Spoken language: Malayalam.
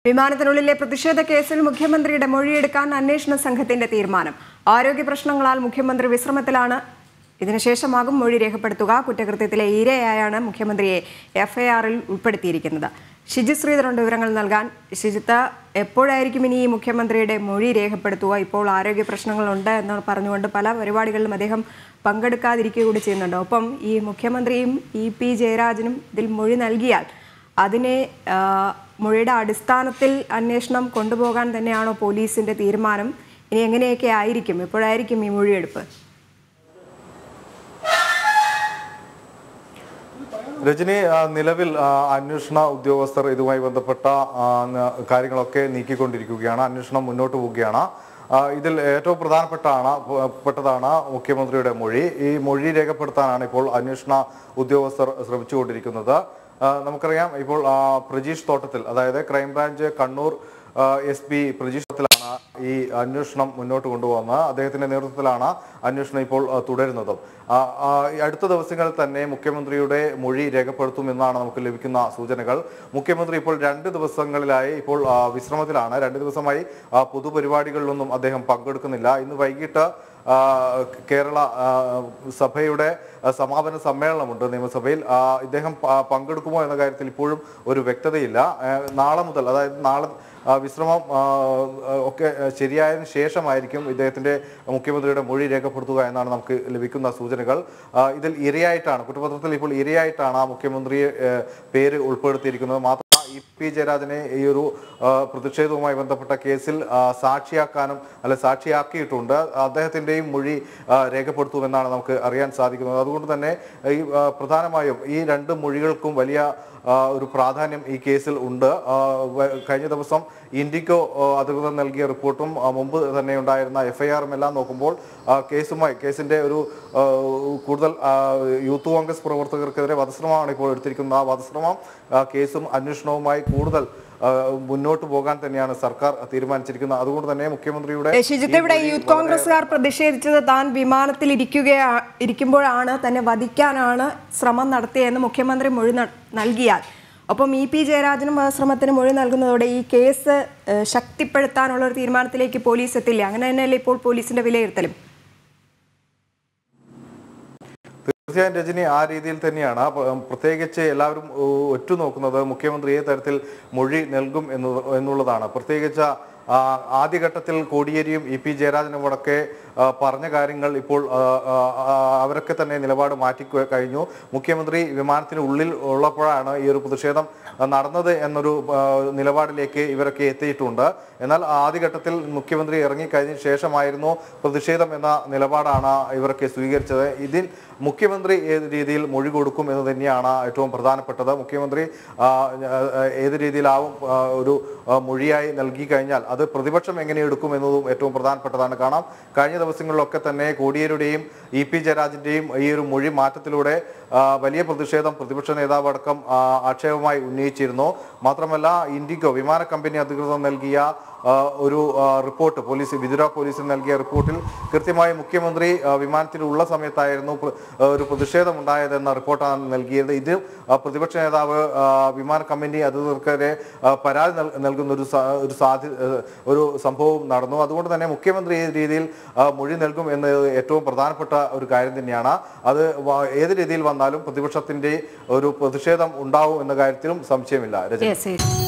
വിമാനത്തിനുള്ളിലെ പ്രതിഷേധ കേസിൽ മുഖ്യമന്ത്രിയുടെ മൊഴിയെടുക്കാൻ അന്വേഷണ സംഘത്തിന്റെ തീരുമാനം ആരോഗ്യ പ്രശ്നങ്ങളാൽ മുഖ്യമന്ത്രി വിശ്രമത്തിലാണ് ഇതിനുശേഷമാകും മൊഴി രേഖപ്പെടുത്തുക കുറ്റകൃത്യത്തിലെ ഇരയായാണ് മുഖ്യമന്ത്രിയെ എഫ്ഐആറിൽ ഉൾപ്പെടുത്തിയിരിക്കുന്നത് ഷിജി ശ്രീധരൻ വിവരങ്ങൾ നൽകാൻ ഷിജിത്ത് എപ്പോഴായിരിക്കും ഇനി ഈ മുഖ്യമന്ത്രിയുടെ മൊഴി രേഖപ്പെടുത്തുക ഇപ്പോൾ ആരോഗ്യ പ്രശ്നങ്ങളുണ്ട് എന്ന് പറഞ്ഞുകൊണ്ട് പല പരിപാടികളിലും അദ്ദേഹം പങ്കെടുക്കാതിരിക്കുക കൂടി ചെയ്യുന്നുണ്ട് ഒപ്പം ഈ മുഖ്യമന്ത്രിയും ഇ പി ജയരാജനും ഇതിൽ മൊഴി നൽകിയാൽ അതിനെ ആ, മൊഴിയുടെ അടിസ്ഥാനത്തിൽ അന്വേഷണം കൊണ്ടുപോകാൻ തന്നെയാണോ പോലീസിന്റെ തീരുമാനം ഇനി എങ്ങനെയൊക്കെ ആയിരിക്കും എപ്പോഴായിരിക്കും ഈ മൊഴിയെടുപ്പ് രജനി ആ, നിലവിൽ ആ, അന്വേഷണ ഉദ്യോഗസ്ഥർ ഇതുമായി ബന്ധപ്പെട്ട ആ, ന- കാര്യങ്ങളൊക്കെ നീക്കിക്കൊണ്ടിരിക്കുകയാണ് അന്വേഷണം മുന്നോട്ട് പോവുകയാണ് ആ, ഇതിൽ ഏറ്റവും പ്രധാനപ്പെട്ടാണ് പെട്ടതാണ് മുഖ്യമന്ത്രിയുടെ മൊഴി ഈ മൊഴി രേഖപ്പെടുത്താനാണ് ഇപ്പോൾ അന്വേഷണ ഉദ്യോഗസ്ഥർ ശ്രമിച്ചുകൊണ്ടിരിക്കുന്നത് ആ, നമുക്കറിയാം ഇപ്പോൾ ആ, പ്രജീഷ് തോട്ടത്തിൽ അതായത് crime branch Kannur S P Prajeesh തോട്ടത്തിലാണ് ഈ അന്വേഷണം മുന്നോട്ട് കൊണ്ടുപോകുന്നത് അദ്ദേഹത്തിന്റെ നേതൃത്വത്തിലാണ് അന്വേഷണം ഇപ്പോൾ ആ, തുടരുന്നതും ആ, ആ, ഈ അടുത്ത ദിവസങ്ങളിൽ തന്നെ മുഖ്യമന്ത്രിയുടെ മൊഴി രേഖപ്പെടുത്തുമെന്നാണ് നമുക്ക് ലഭിക്കുന്ന സൂചനകൾ മുഖ്യമന്ത്രി ഇപ്പോൾ രണ്ട് ദിവസങ്ങളിലായി ഇപ്പോൾ ആ, വിശ്രമത്തിലാണ് രണ്ട് ദിവസമായി ആ, പൊതുപരിപാടികളിലൊന്നും അദ്ദേഹം പങ്കെടുക്കുന്നില്ല ഇന്ന് വൈകിട്ട് ആ, കേരള ആ, സഭയുടെ ആ, സമാപന സമ്മേളനമുണ്ട് നിയമസഭയിൽ ആ, ഇദ്ദേഹം പ- പങ്കെടുക്കുമോ എന്ന കാര്യത്തിൽ ഇപ്പോഴും ഒരു വ്യക്തതയില്ല ആ, നാളെ മുതൽ അതായത് നാളെ ആ, വിശ്രമം ആ, ഒക്കെ ശരിയായതിനു ശേഷമായിരിക്കും ഇദ്ദേഹത്തിന്റെ മുഖ്യമന്ത്രിയുടെ മൊഴി രേഖപ്പെടുത്തുക എന്നാണ് നമുക്ക് ലഭിക്കുന്ന സൂചനകൾ ആ, ഇതിൽ ഇരയായിട്ടാണ് കുറ്റപത്രത്തിൽ ഇപ്പോൾ ഇരയായിട്ടാണ് ആ മുഖ്യമന്ത്രിയെ ഏ, പേര് ഉൾപ്പെടുത്തിയിരിക്കുന്നത് മാത്രമല്ല ഇ പി ജയരാജനെ ഈ ഒരു ആ, പ്രതിഷേധവുമായി ബന്ധപ്പെട്ട കേസിൽ ആ, സാക്ഷിയാക്കാനും അല്ലെ സാക്ഷിയാക്കിയിട്ടുണ്ട് അദ്ദേഹത്തിന്റെയും മൊഴി ആ, രേഖപ്പെടുത്തുമെന്നാണ് നമുക്ക് അറിയാൻ സാധിക്കുന്നത് അതുകൊണ്ട് തന്നെ ഈ ആ, പ്രധാനമായും ഈ രണ്ട് മൊഴികൾക്കും വലിയ ആ, ഒരു പ്രാധാന്യം ഈ കേസിൽ ഉണ്ട് ആ, വ- കഴിഞ്ഞ ദിവസം ഇൻഡിക്കോ ആ, അധികൃതർ നൽകിയ റിപ്പോർട്ടും ആ, മുമ്പ് തന്നെ ഉണ്ടായിരുന്ന എഫ്ഐആറും എല്ലാം നോക്കുമ്പോൾ ആ, കേസുമായി കേസിന്റെ ഒരു ആ, കൂടുതൽ ആ, യൂത്ത് കോൺഗ്രസ് പ്രവർത്തകർക്കെതിരെ വധശ്രമമാണ് ഇപ്പോൾ എടുത്തിരിക്കുന്നത് ആ വധശ്രമം ആ, കേസും അന്വേഷണവുമായി കൂടുതൽ ആ, മുന്നോട്ട് പോകാൻ തന്നെയാണ് സർക്കാർ തീരുമാനിച്ചിരിക്കുന്നത് അതുകൊണ്ട് തന്നെ മുഖ്യമന്ത്രിയുടെ ഏ, ശുചിത്വ ഇവിടെ ഈ മൊഴി യൂത്ത് കോൺഗ്രസ്സുകാർ പ്രതിഷേധിച്ചത് താൻ വിമാനത്തിൽ ഇരിക്കുകയാ ഇരിക്കുമ്പോഴാണ് തന്നെ വധിക്കാനാണ് ശ്രമം നടത്തിയതെന്ന് മുഖ്യമന്ത്രി മൊഴി ന- നൽകിയാൽ ഒപ്പം ഇ പി ജയരാജനും ശ്രമത്തിന് മൊഴി നൽകുന്നതോടെ ഈ കേസ് ഏ, ശക്തിപ്പെടുത്താനുള്ള ഒരു തീരുമാനത്തിലേക്ക് പോലീസ് എത്തില്ല അങ്ങനെ തന്നെയല്ലേ ഇപ്പോൾ പോലീസിന്റെ വിലയിരുത്തലും തീർച്ചയായും രജനി ആ രീതിയിൽ തന്നെയാണ് പ- പ്രത്യേകിച്ച് എല്ലാവരും ഉ, ഉറ്റുനോക്കുന്നത് മുഖ്യമന്ത്രി ഏത് തരത്തിൽ മൊഴി നൽകും എന്ന് എന്നുള്ളതാണ് പ്രത്യേകിച്ച് ആ, ആദ്യഘട്ടത്തിൽ കോടിയേരിയും ഇ പി ജയരാജനും അടക്കെ ആ, പറഞ്ഞ കാര്യങ്ങൾ ഇപ്പോൾ ആ, ആ, ആ, അവരൊക്കെ തന്നെ നിലപാട് മാറ്റി ക- കഴിഞ്ഞു മുഖ്യമന്ത്രി വിമാനത്തിന് ഉള്ളിൽ ഉള്ളപ്പോഴാണ് ഈ ഒരു പ്രതിഷേധം ആ, നടന്നത് എന്നൊരു ആ, നിലപാടിലേക്ക് ഇവരൊക്കെ എത്തിയിട്ടുണ്ട് എന്നാൽ ആദ്യഘട്ടത്തിൽ മുഖ്യമന്ത്രി ഇറങ്ങിക്കഴിഞ്ഞ ശേഷമായിരുന്നു പ്രതിഷേധം എന്ന നിലപാടാണ് ഇവരൊക്കെ സ്വീകരിച്ചത് ഇതിൽ മുഖ്യമന്ത്രി ഏത് രീതിയിൽ മൊഴി കൊടുക്കും എന്ന് തന്നെയാണ് ഏറ്റവും പ്രധാനപ്പെട്ടത് മുഖ്യമന്ത്രി ആ, ആ, ഏത് രീതിയിലാവും ആ, ഒരു ആ, മൊഴിയായി നൽകി കഴിഞ്ഞാൽ അത് പ്രതിപക്ഷം എങ്ങനെ എടുക്കും എന്നതും ഏറ്റവും പ്രധാനപ്പെട്ടതാണ് കാണാം കഴിഞ്ഞ ദിവസങ്ങളിലൊക്കെ തന്നെ കോടിയേരുടെയും ഇ പി ജയരാജന്റെയും ഈ ഒരു മൊഴി മാറ്റത്തിലൂടെ ആ, വലിയ പ്രതിഷേധം പ്രതിപക്ഷ നേതാവ് അടക്കം ആ, ആക്ഷേപമായി ഉന്നയിച്ചിരുന്നു മാത്രമല്ല ഇൻഡിഗോ വിമാന കമ്പനി അധികൃതർ നൽകിയ ആ, ഒരു ആ, റിപ്പോർട്ട് പോലീസ് വിതുര പോലീസിന് നൽകിയ റിപ്പോർട്ടിൽ കൃത്യമായി മുഖ്യമന്ത്രി ആ, വിമാനത്തിൽ ഉള്ള സമയത്തായിരുന്നു പ്ര- ആ, ഒരു പ്രതിഷേധം ഉണ്ടായതെന്ന റിപ്പോർട്ടാണ് നൽകിയത് ഇത് ആ, പ്രതിപക്ഷ നേതാവ് ആ, വിമാന കമ്പനി അധികൃതർക്കെതിരെ ആ, പരാതി നൽ- നൽകുന്ന ഒരു സാ- ഒരു സാധ്യ ആ, ഒരു സംഭവം നടന്നു അതുകൊണ്ട് തന്നെ മുഖ്യമന്ത്രി ഏത് രീതിയിൽ ആ, മൊഴി നൽകും എന്നത് ഏറ്റവും പ്രധാനപ്പെട്ട ഒരു കാര്യം തന്നെയാണ് അത് വ- ഏത് രീതിയിൽ വന്നാലും പ്രതിപക്ഷത്തിന്റെ ഒരു പ്രതിഷേധം ഉണ്ടാവും എന്ന കാര്യത്തിലും സംശയമില്ല രജനി യെസ്